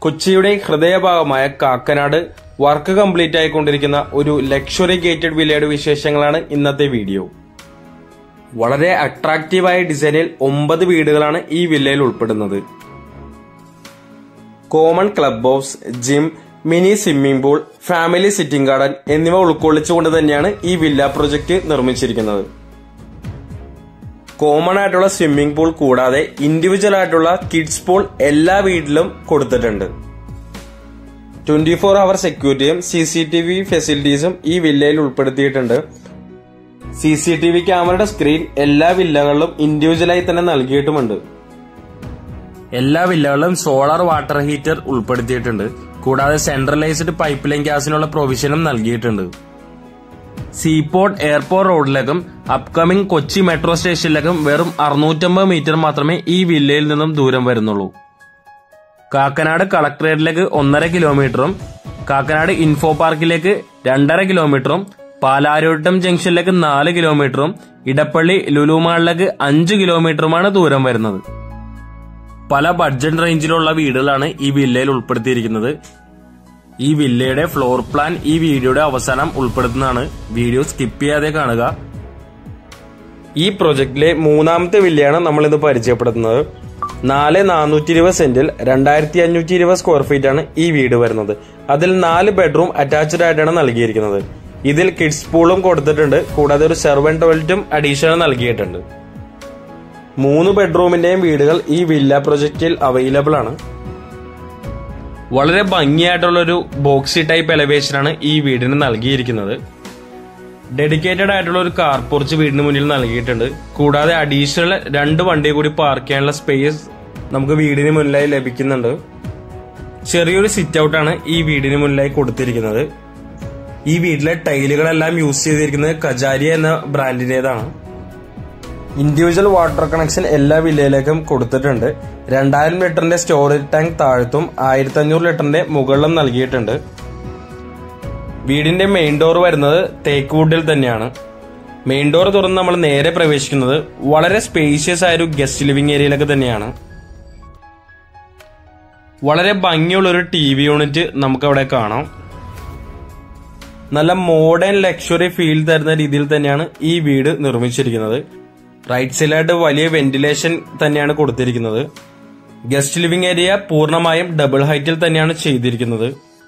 കൊച്ചിയുടെ ഹൃദയഭാഗമായ Kakkanad work complete ആയിക്കൊണ്ടിരിക്കുന്ന ഒരു ലക്ഷറി ഗേറ്റഡ് വില്ലയുടെ വിശേഷങ്ങളാണ് ഇന്നത്തെ വീഡിയോ വളരെ അട്രാക്റ്റീവായ ഡിസൈനിൽ ഒമ്പത് വീടുകളാണ് ഈ വില്ലയിൽ ഉൾപ്പെടുന്നത് common club house gym mini swimming pool family sitting garden എന്നിവ ഉൾക്കൊള്ളിച്ചുകൊണ്ട് തന്നെയാണ് ഈ വില്ല പ്രൊജക്ട് നിർമ്മിച്ചിരിക്കുന്നത് കോമൺ ആയിട്ടുള്ള സ്വിമ്മിംഗ് പൂൾ കൂടാതെ ഇൻഡിവിജ്വൽ ആയിട്ടുള്ള കിഡ്സ് പൂൾ എല്ലാ വീട്ടിലും കൊടുത്തിട്ടുണ്ട് ട്വന്റി ഫോർ അവർ സെക്യൂരിറ്റിയും സി സി ടി വി ഫെസിലിറ്റീസും ഈ വില്ലയിൽ ഉൾപ്പെടുത്തിയിട്ടുണ്ട് സി സി ടി വി ക്യാമറയുടെ സ്ക്രീൻ എല്ലാ വില്ലകളിലും ഇൻഡിവിജ്വലായി തന്നെ നൽകിയിട്ടുമുണ്ട് എല്ലാ വില്ലകളിലും സോളാർ വാട്ടർ ഹീറ്റർ ഉൾപ്പെടുത്തിയിട്ടുണ്ട് കൂടാതെ സെൻട്രലൈസ്ഡ് പൈപ്പ് ലൈൻ ഗ്യാസിനുള്ള പ്രൊവിഷനും നൽകിയിട്ടുണ്ട് സീപോർട്ട് എയർപോർട്ട് റോഡിലേക്കും അപ്കമിംഗ് കൊച്ചി മെട്രോ സ്റ്റേഷനിലേക്കും വെറും അറുന്നൂറ്റമ്പത് മീറ്റർ മാത്രമേ ഈ വില്ലയിൽ നിന്നും ദൂരം വരുന്നുള്ളൂ കാക്കനാട് കളക്ടറേറ്റിലേക്ക് ഒന്നര കിലോമീറ്ററും കാക്കനാട് ഇൻഫോ പാർക്കിലേക്ക് രണ്ടര കിലോമീറ്ററും പാലാരോട്ടം ജംഗ്ഷനിലേക്ക് നാല് കിലോമീറ്ററും ഇടപ്പള്ളി ലുലുമാളിലേക്ക് അഞ്ച് കിലോമീറ്ററുമാണ് ദൂരം വരുന്നത് പല ബഡ്ജറ്റ് റേഞ്ചിലുള്ള വീടുകളാണ് ഈ വില്ലയിൽ ഉൾപ്പെടുത്തിയിരിക്കുന്നത് ഈ വില്ലയുടെ ഫ്ലോർ പ്ലാൻ ഈ വീഡിയോയുടെ അവസാനം ഉൾപ്പെടുത്തുന്നതാണ് വീഡിയോ സ്കിപ്പ് ചെയ്യാതെ കാണുക ഈ പ്രൊജക്ടിലെ മൂന്നാമത്തെ വില്ലയാണ് നമ്മൾ ഇന്ന് പരിചയപ്പെടുത്തുന്നത് നാല് നാനൂറ്റി ഇരുപത് സെന്റിൽ രണ്ടായിരത്തി അഞ്ഞൂറ്റി ഇരുപത് സ്ക്വയർ ഫീറ്റ് ആണ് ഈ വീട് വരുന്നത് അതിൽ നാല് ബെഡ്റൂം അറ്റാച്ച്ഡ് ആയിട്ടാണ് നൽകിയിരിക്കുന്നത് ഇതിൽ കിഡ്സ് പൂളും കൊടുത്തിട്ടുണ്ട് കൂടാതെ ഒരു സെർവൻ ടോയ്ലറ്റും അഡീഷണൽ നൽകിയിട്ടുണ്ട് മൂന്ന് ബെഡ്റൂമിന്റെയും വീടുകൾ ഈ വില്ല പ്രൊജക്റ്റിൽ അവൈലബിൾ ആണ് വളരെ ഭംഗിയായിട്ടുള്ള ഒരു ബോക്സി ടൈപ്പ് എലവേഷനാണ് ഈ വീടിന് നൽകിയിരിക്കുന്നത് ഡെഡിക്കേറ്റഡ് ആയിട്ടുള്ള ഒരു കാർ പോർച്ച് വീടിന് മുന്നിൽ നൽകിയിട്ടുണ്ട് കൂടാതെ അഡീഷണൽ രണ്ട് വണ്ടി കൂടി പാർക്ക് ചെയ്യാനുള്ള സ്പേസ് നമുക്ക് വീടിന് മുന്നിലായി ലഭിക്കുന്നുണ്ട് ചെറിയൊരു സിറ്റ് ഔട്ടാണ് ഈ വീടിന് മുന്നിലായി കൊടുത്തിരിക്കുന്നത് ഈ വീട്ടിലെ ടൈലുകളെല്ലാം യൂസ് ചെയ്തിരിക്കുന്നത് കജാരിയ എന്ന ബ്രാൻഡിന്റേതാണ് ഇൻഡിവിജ്വൽ വാട്ടർ കണക്ഷൻ എല്ലാ വില്ലയിലേക്കും കൊടുത്തിട്ടുണ്ട് രണ്ടായിരം ലിറ്ററിന്റെ സ്റ്റോറേജ് ടാങ്ക് താഴത്തും ആയിരത്തി അഞ്ഞൂറ് ലിറ്ററിന്റെ മുകളിലും നൽകിയിട്ടുണ്ട് വീടിന്റെ മെയിൻ ഡോർ വരുന്നത് തേക്ക് വുഡിൽ തന്നെയാണ് മെയിൻ ഡോർ തുറന്ന് നമ്മൾ നേരെ പ്രവേശിക്കുന്നത് വളരെ സ്പേഷ്യസ് ആയ ഒരു ഗസ്റ്റ് ലിവിംഗ് ഏരിയയിലൊക്കെ തന്നെയാണ് വളരെ ഭംഗിയുള്ള ഒരു ടി വി യൂണിറ്റ് നമുക്ക് അവിടെ കാണാം നല്ല മോഡേൺ ലക്ഷറി ഫീൽ തരുന്ന രീതിയിൽ തന്നെയാണ് ഈ വീട് നിർമ്മിച്ചിരിക്കുന്നത് റൈറ്റ് സൈഡിലായിട്ട് വലിയ വെന്റിലേഷൻ തന്നെയാണ് കൊടുത്തിരിക്കുന്നത് ഗസ്റ്റ് ലിവിംഗ് ഏരിയ പൂർണ്ണമായും ഡബിൾ ഹൈറ്റിൽ തന്നെയാണ് ചെയ്തിരിക്കുന്നത്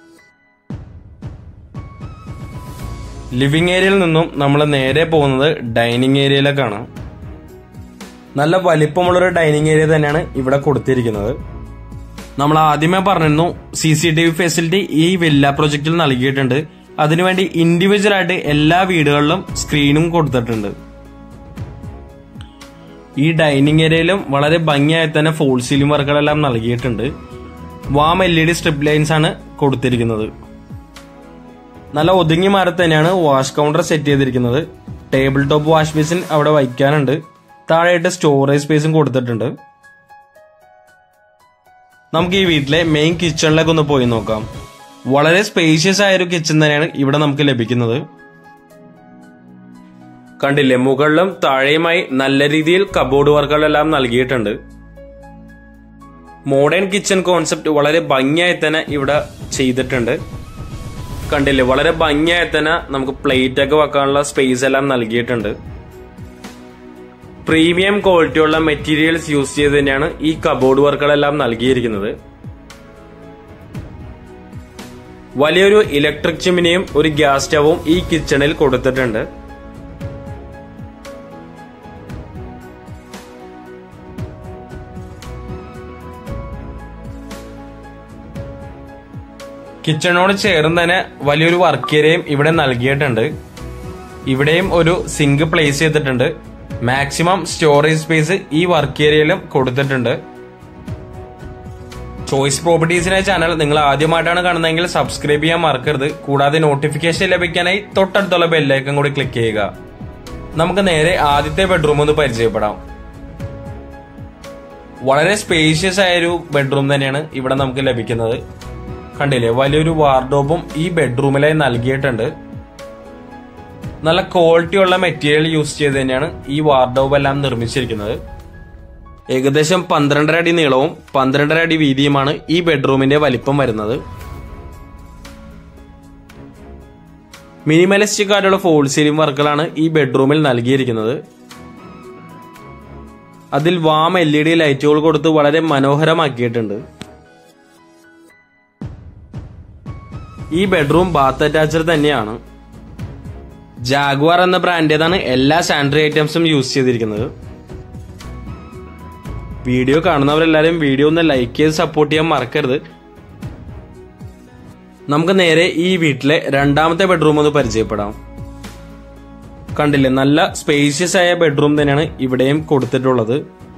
ലിവിംഗ് ഏരിയയിൽ നിന്നും നമ്മൾ നേരെ പോകുന്നത് ഡൈനിങ് ഏരിയയിലേക്കാണ് നല്ല വലിപ്പമുള്ളൊരു ഡൈനിങ് ഏരിയ തന്നെയാണ് ഇവിടെ കൊടുത്തിരിക്കുന്നത് നമ്മൾ ആദ്യമേ പറഞ്ഞിരുന്നു C C T V facility ഈ വില്ല പ്രൊജക്റ്റിൽ നൽകിയിട്ടുണ്ട് അതിനുവേണ്ടി ഇൻഡിവിജ്വൽ ആയിട്ട് എല്ലാ വീടുകളിലും സ്ക്രീനും കൊടുത്തിട്ടുണ്ട് ഈ ഡൈനിങ് ഏരിയയിലും വളരെ ഭംഗിയായി തന്നെ ഫോൾ സീലിംഗ് വർക്കുകളെല്ലാം നൽകിയിട്ടുണ്ട് warm L E D strip lines ആണ് കൊടുത്തിരിക്കുന്നത് നല്ല ഒതുങ്ങി മാറി തന്നെയാണ് വാഷ് കൗണ്ടർ സെറ്റ് ചെയ്തിരിക്കുന്നത് ടേബിൾ ടോപ്പ് വാഷ് ബേസിൻ അവിടെ വയ്ക്കാനുണ്ട് താഴെയായിട്ട് സ്റ്റോറേജ് സ്പേസും കൊടുത്തിട്ടുണ്ട് നമുക്ക് ഈ വീട്ടിലെ മെയിൻ കിച്ചണിലേക്ക് ഒന്ന് പോയി നോക്കാം വളരെ സ്പേഷ്യസ് ആയ ഒരു കിച്ചൺ തന്നെയാണ് ഇവിടെ നമുക്ക് ലഭിക്കുന്നത് കണ്ടില്ലേ മുകളിലും താഴെയുമായി നല്ല രീതിയിൽ കബോർഡ് വർക്കുകളെല്ലാം നൽകിയിട്ടുണ്ട് മോഡേൺ കിച്ചൺ കോൺസെപ്റ്റ് വളരെ ഭംഗിയായി തന്നെ ഇവിടെ ചെയ്തിട്ടുണ്ട് കണ്ടില്ലേ വളരെ ഭംഗിയായി തന്നെ നമുക്ക് പ്ലേറ്റ് ഒക്കെ വെക്കാനുള്ള സ്പേസ് എല്ലാം നൽകിയിട്ടുണ്ട് പ്രീമിയം ക്വാളിറ്റിയുള്ള മെറ്റീരിയൽസ് യൂസ് ചെയ്ത് തന്നെയാണ് ഈ കബോർഡ് വർക്കുകളെല്ലാം നൽകിയിരിക്കുന്നത് വലിയൊരു ഇലക്ട്രിക് ചിമ്മിനിയും ഒരു ഗ്യാസ് സ്റ്റവും ഈ കിച്ചണിൽ കൊടുത്തിട്ടുണ്ട് കിച്ചണോട് ചേർന്ന് തന്നെ വലിയൊരു വർക്ക് ഏരിയയും ഇവിടെ നൽകിയിട്ടുണ്ട് ഇവിടെയും ഒരു സിങ്ക് പ്ലേസ് ചെയ്തിട്ടുണ്ട് മാക്സിമം സ്റ്റോറേജ് സ്പേസ് ഈ വർക്ക് ഏരിയയിലും കൊടുത്തിട്ടുണ്ട് ചോയ്സ് പ്രോപ്പർട്ടീസിന്റെ ചാനൽ നിങ്ങൾ ആദ്യമായിട്ടാണ് കാണുന്നതെങ്കിൽ സബ്സ്ക്രൈബ് ചെയ്യാൻ മറക്കരുത് കൂടാതെ നോട്ടിഫിക്കേഷൻ ലഭിക്കാനായി തൊട്ടടുത്തുള്ള ബെല്ലൈക്കൺ കൂടി ക്ലിക്ക് ചെയ്യുക നമുക്ക് നേരെ ആദ്യത്തെ ബെഡ്റൂം ഒന്ന് പരിചയപ്പെടാം വളരെ സ്പേഷ്യസ് ആയ ഒരു ബെഡ്റൂം തന്നെയാണ് ഇവിടെ നമുക്ക് ലഭിക്കുന്നത് കണ്ടില്ലേ വലിയൊരു വാർഡോബും ഈ ബെഡ്റൂമിലായി നൽകിയിട്ടുണ്ട് നല്ല ക്വാളിറ്റി ഉള്ള മെറ്റീരിയൽ യൂസ് ചെയ്ത് തന്നെയാണ് ഈ വാർഡോബ് എല്ലാം നിർമ്മിച്ചിരിക്കുന്നത് ഏകദേശം പന്ത്രണ്ടര അടി നീളവും പന്ത്രണ്ടര അടി വീതിയുമാണ് ഈ ബെഡ്റൂമിന്റെ വലിപ്പം വരുന്നത് മിനിമലിസ്റ്റിക് ആയിട്ടുള്ള ഫോൾ സീലിംഗ് വർക്കുകളാണ് ഈ ബെഡ്റൂമിൽ നൽകിയിരിക്കുന്നത് അതിൽ വാം എൽ ഇ ഡി ലൈറ്റുകൾ കൊടുത്ത് വളരെ മനോഹരമാക്കിയിട്ടുണ്ട് ഈ ബെഡ്റൂം ബാത്ത് അറ്റാച്ചർ തന്നെയാണ് ജാഗ്വാർ എന്ന ബ്രാൻഡേതാണ് എല്ലാ സാനിറ്ററി ഐറ്റംസും യൂസ് ചെയ്തിരിക്കുന്നത് വീഡിയോ കാണുന്നവരെല്ലാവരും വീഡിയോ ഒന്ന് ലൈക്ക് ചെയ്ത് സപ്പോർട്ട് ചെയ്യാൻ മറക്കരുത് നമുക്ക് നേരെ ഈ വീട്ടിലെ രണ്ടാമത്തെ ബെഡ്റൂം ഒന്ന് പരിചയപ്പെടാം കണ്ടില്ലേ നല്ല സ്പേഷ്യസ് ആയ ബെഡ്റൂം തന്നെയാണ് ഇവിടെയും കൊടുത്തിട്ടുള്ളത്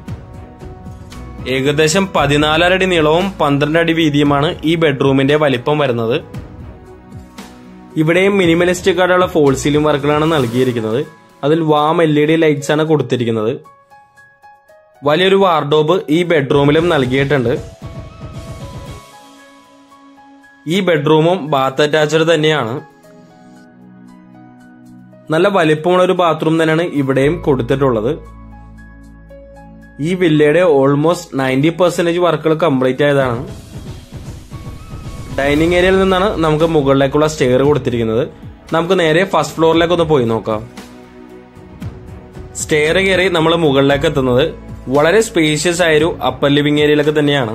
ഏകദേശം പതിനാലര അടി നീളവും പന്ത്രണ്ട് അടി വീതിയുമാണ് ഈ ബെഡ്റൂമിന്റെ വലിപ്പം വരുന്നത് ഇവിടെയും മിനിമലിസ്റ്റിക് ആയിട്ടുള്ള ഫോൾ സീലിംഗ് വർക്കുകളാണ് നൽകിയിരിക്കുന്നത് അതിൽ warm L E D lights ആണ് കൊടുത്തിരിക്കുന്നത് വലിയൊരു വാർഡോബ് ഈ ബെഡ്റൂമിലും നൽകിയിട്ടുണ്ട് ഈ ബെഡ്റൂമും ബാത്ത് അറ്റാച്ചഡ് തന്നെയാണ് നല്ല വലിപ്പമുള്ള ഒരു ബാത്റൂം തന്നെയാണ് ഇവിടെയും കൊടുത്തിട്ടുള്ളത് ഈ വില്ലയുടെ ഓൾമോസ്റ്റ് നയൻറ്റി പെർസെന്റേജ് വർക്കുകൾ കംപ്ലീറ്റ് ആയതാണ് ഡൈനിങ് ഏരിയയിൽ നിന്നാണ് നമുക്ക് മുകളിലേക്കുള്ള സ്റ്റെയർ കൊടുത്തിരിക്കുന്നത് നമുക്ക് നേരെ ഫസ്റ്റ് ഫ്ലോറിലേക്ക് ഒന്ന് പോയി നോക്കാം സ്റ്റെയർ കയറി നമ്മൾ മുകളിലേക്ക് എത്തുന്നത് വളരെ സ്പേഷ്യസ് ആയൊരു അപ്പർ ലിവിംഗ് ഏരിയയിലൊക്കെ തന്നെയാണ്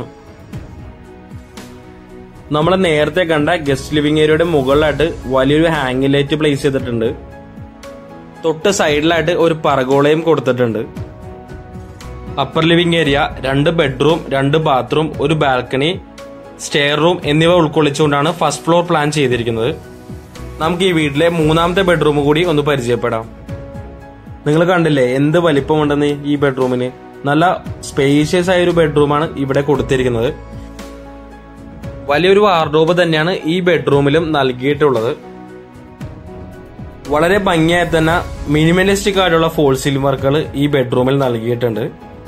നമ്മൾ നേരത്തെ കണ്ട ഗസ്റ്റ് ലിവിംഗ് ഏരിയയുടെ മുകളിലായിട്ട് വലിയൊരു ഹാങ്ങിങ് ലൈറ്റ് പ്ലേസ് ചെയ്തിട്ടുണ്ട് തൊട്ട് സൈഡിലായിട്ട് ഒരു പറഗോളയും കൊടുത്തിട്ടുണ്ട് അപ്പർ ലിവിംഗ് ഏരിയ രണ്ട് ബെഡ്റൂം രണ്ട് ബാത്റൂം ഒരു ബാൽക്കണി സ്റ്റെയർ റൂം എന്നിവ ഉൾക്കൊള്ളിച്ചുകൊണ്ടാണ് ഫസ്റ്റ് ഫ്ലോർ പ്ലാൻ ചെയ്തിരിക്കുന്നത് നമുക്ക് ഈ വീട്ടിലെ മൂന്നാമത്തെ ബെഡ്റൂം കൂടി ഒന്ന് പരിചയപ്പെടാം നിങ്ങൾ കണ്ടില്ലേ എന്ത് വലിപ്പമുണ്ടെന്ന് ഈ ബെഡ്റൂമിന് നല്ല സ്പേഷ്യസ് ആയ ഒരു ബെഡ്റൂമാണ് ഇവിടെ കൊടുത്തിരിക്കുന്നത് വലിയൊരു വാർഡ്രോബ് തന്നെയാണ് ഈ ബെഡ്റൂമിലും നൽകിയിട്ടുള്ളത് വളരെ ഭംഗിയായി തന്നെ മിനിമലിസ്റ്റിക് ആയിട്ടുള്ള ഫോൾ സീലിംഗ് വർക്കുകൾ ഈ ബെഡ്റൂമിൽ നൽകിയിട്ടുണ്ട്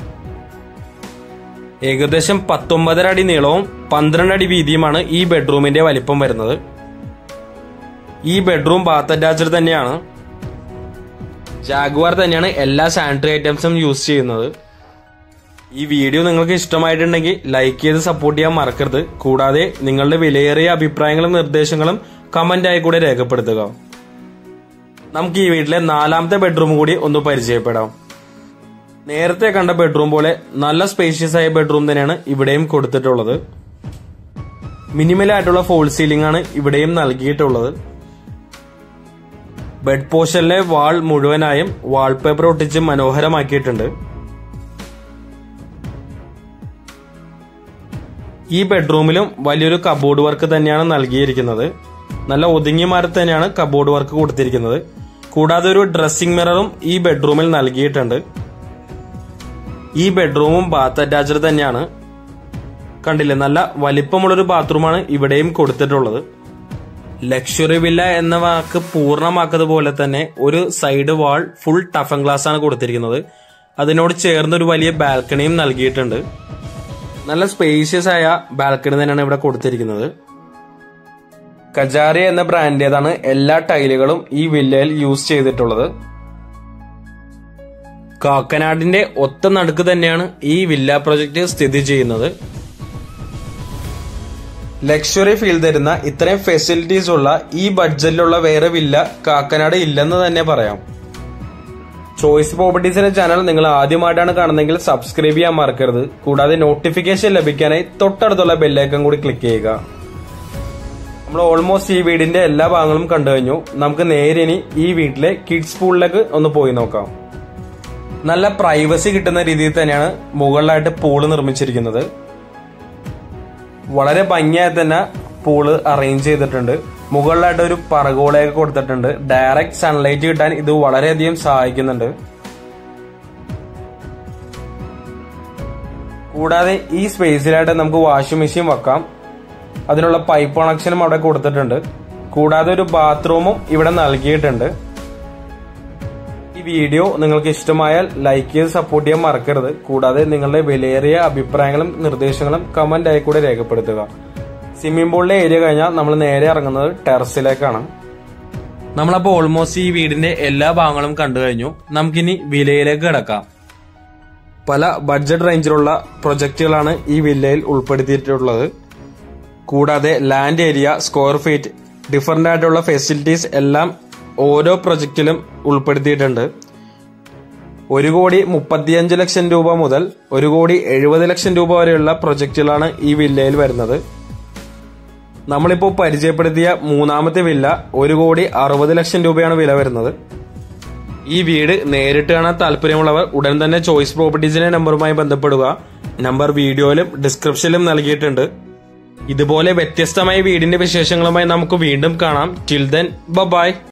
ഏകദേശം പത്തൊമ്പതര അടി നീളവും പന്ത്രണ്ട് അടി വീതിയുമാണ് ഈ ബെഡ്റൂമിന്റെ വലിപ്പം വരുന്നത് ഈ ബെഡ്റൂം ബാത്ത് അറ്റാച്ചഡ് തന്നെയാണ് ജാഗ്വാർ തന്നെയാണ് എല്ലാ സാനിറ്ററി ഐറ്റംസും യൂസ് ചെയ്യുന്നത് ഈ വീഡിയോ നിങ്ങൾക്ക് ഇഷ്ടമായിട്ടുണ്ടെങ്കിൽ ലൈക്ക് ചെയ്ത് സപ്പോർട്ട് ചെയ്യാൻ മറക്കരുത് കൂടാതെ നിങ്ങളുടെ വിലയേറിയ അഭിപ്രായങ്ങളും നിർദ്ദേശങ്ങളും കമന്റ് ആയി കൂടെ രേഖപ്പെടുത്തുക നമുക്ക് ഈ വീട്ടിലെ നാലാമത്തെ ബെഡ്റൂം കൂടി ഒന്ന് പരിചയപ്പെടാം നേരത്തെ കണ്ട ബെഡ്റൂം പോലെ നല്ല സ്പേഷ്യസ് ആയ ബെഡ്റൂം തന്നെയാണ് ഇവിടെയും കൊടുത്തിട്ടുള്ളത് മിനിമൽ ആയിട്ടുള്ള ഫോൾ സീലിംഗ് ആണ് ഇവിടെയും നൽകിയിട്ടുള്ളത് ബെഡ് പോർഷനിലെ വാൾ മുഴുവനായും വാൾപേപ്പർ ഒട്ടിച്ച് മനോഹരമാക്കിയിട്ടുണ്ട് ഈ ബെഡ്റൂമിലും വലിയൊരു കബോർഡ് വർക്ക് തന്നെയാണ് നൽകിയിരിക്കുന്നത് നല്ല ഒതുങ്ങിയ മരത്ത് തന്നെയാണ് കബോർഡ് വർക്ക് കൊടുത്തിരിക്കുന്നത് കൂടാതെ ഒരു ഡ്രസ്സിംഗ് മിററും ഈ ബെഡ്റൂമിൽ നൽകിയിട്ടുണ്ട് ഈ ബെഡ്റൂമും ബാത്ത് അറ്റാച്ച്ഡ് തന്നെയാണ് കണ്ടില്ലേ നല്ല വലിപ്പമുള്ളൊരു ബാത്റൂമാണ് ഇവിടെയും കൊടുത്തിട്ടുള്ളത് ലക്ഷറി വില്ല എന്ന വാക്ക് പൂർണ്ണമാക്കതുപോലെ തന്നെ ഒരു side wall full toughen glass ആണ് കൊടുത്തിരിക്കുന്നത് അതിനോട് ചേർന്ന് ഒരു വലിയ ബാൽക്കണിയും നൽകിയിട്ടുണ്ട് നല്ല സ്പേഷ്യസ് ആയ ബാൽക്കണി തന്നെയാണ് ഇവിടെ കൊടുത്തിരിക്കുന്നത് കജാരി എന്ന ബ്രാൻഡേതാണ് എല്ലാ ടൈലുകളും ഈ വില്ലയിൽ യൂസ് ചെയ്തിട്ടുള്ളത് കാക്കനാടിന്റെ ഒത്ത നടുക്ക് തന്നെയാണ് ഈ വില്ല പ്രൊജക്ട് സ്ഥിതി ചെയ്യുന്നത് ലക്ഷറി ഫീൽ തരുന്ന ഇത്രയും ഫെസിലിറ്റീസ് ഉള്ള ഈ ബഡ്ജറ്റിലുള്ള വേറെ വില്ല കാക്കനാട് ഇല്ലെന്ന് തന്നെ പറയാം ചോയ്സ് പ്രോപ്പർട്ടീസിന്റെ ചാനൽ നിങ്ങൾ ആദ്യമായിട്ടാണ് കാണുന്നതെങ്കിൽ സബ്സ്ക്രൈബ് ചെയ്യാൻ മറക്കരുത് കൂടാതെ നോട്ടിഫിക്കേഷൻ ലഭിക്കാനായി തൊട്ടടുത്തുള്ള ബെല്ലൈക്കൺ കൂടി ക്ലിക്ക് ചെയ്യുക നമ്മൾ ഓൾമോസ്റ്റ് ഈ വീടിന്റെ എല്ലാ ഭാഗങ്ങളും കണ്ടു കഴിഞ്ഞു നമുക്ക് നേരെ ഇനി ഈ വീട്ടിലെ കിഡ്സ് പൂളിലേക്ക് ഒന്ന് പോയി നോക്കാം നല്ല പ്രൈവസി കിട്ടുന്ന രീതിയിൽ തന്നെയാണ് മുകളിലായിട്ട് പൂള് നിർമ്മിച്ചിരിക്കുന്നത് വളരെ ഭംഗിയായി തന്നെ പൂള് അറേഞ്ച് ചെയ്തിട്ടുണ്ട് മുകളിലായിട്ട് ഒരു പറകോളയൊക്കെ കൊടുത്തിട്ടുണ്ട് ഡയറക്റ്റ് സൺലൈറ്റ് കിട്ടാൻ ഇത് വളരെയധികം സഹായിക്കുന്നുണ്ട് കൂടാതെ ഈ സ്പേസിലായിട്ട് നമുക്ക് വാഷിംഗ് മെഷീൻ വെക്കാം അതിനുള്ള പൈപ്പ് കണക്ഷനും അവിടെ കൊടുത്തിട്ടുണ്ട് കൂടാതെ ഒരു ബാത്റൂമും ഇവിടെ നൽകിയിട്ടുണ്ട് ഈ വീഡിയോ നിങ്ങൾക്ക് ഇഷ്ടമായാൽ ലൈക്ക് ചെയ്ത് സപ്പോർട്ട് ചെയ്യാൻ മറക്കരുത് കൂടാതെ നിങ്ങളുടെ വിലയേറിയ അഭിപ്രായങ്ങളും നിർദ്ദേശങ്ങളും കമന്റ് ആയി കൂടെ രേഖപ്പെടുത്തുക സ്വിമ്മിംഗ് പൂളിലെ ഏരിയ കഴിഞ്ഞാൽ നമ്മൾ നേരെ ഇറങ്ങുന്നത് ടെറസിലേക്കാണ് നമ്മളപ്പോൾ ഓൾമോസ്റ്റ് ഈ വീടിന്റെ എല്ലാ ഭാഗങ്ങളും കണ്ടു കഴിഞ്ഞു നമുക്കിനി വിലയിലേക്ക് കിടക്കാം പല ബഡ്ജറ്റ് റേഞ്ചിലുള്ള പ്രൊജക്റ്റുകളാണ് ഈ വില്ലയിൽ ഉൾപ്പെടുത്തിയിട്ടുള്ളത് കൂടാതെ land area square feet different ആയിട്ടുള്ള ഫെസിലിറ്റീസ് എല്ലാം ഓരോ പ്രൊജക്റ്റിലും ഉൾപ്പെടുത്തിയിട്ടുണ്ട് ഒരു കോടി മുപ്പത്തിയഞ്ച് ലക്ഷം രൂപ മുതൽ ഒരു കോടി എഴുപത് ലക്ഷം രൂപ വരെയുള്ള പ്രൊജക്റ്റുകളാണ് ഈ വില്ലയിൽ വരുന്നത് നമ്മളിപ്പോൾ പരിചയപ്പെടുത്തിയ മൂന്നാമത്തെ വില്ല ഒരു കോടി അറുപത് ലക്ഷം രൂപയാണ് വില വരുന്നത് ഈ വീട് നേരിട്ട് കാണാൻ താല്പര്യമുള്ളവർ ഉടൻ തന്നെ ചോയ്സ് പ്രോപ്പർട്ടീസിന്റെ നമ്പറുമായി ബന്ധപ്പെടുക നമ്പർ വീഡിയോയിലും ഡിസ്ക്രിപ്ഷനിലും നൽകിയിട്ടുണ്ട് ഇതുപോലെ വ്യത്യസ്തമായ വീടിന്റെ വിശേഷങ്ങളുമായി നമുക്ക് വീണ്ടും കാണാം ടിൽ ദെൻ ബൈ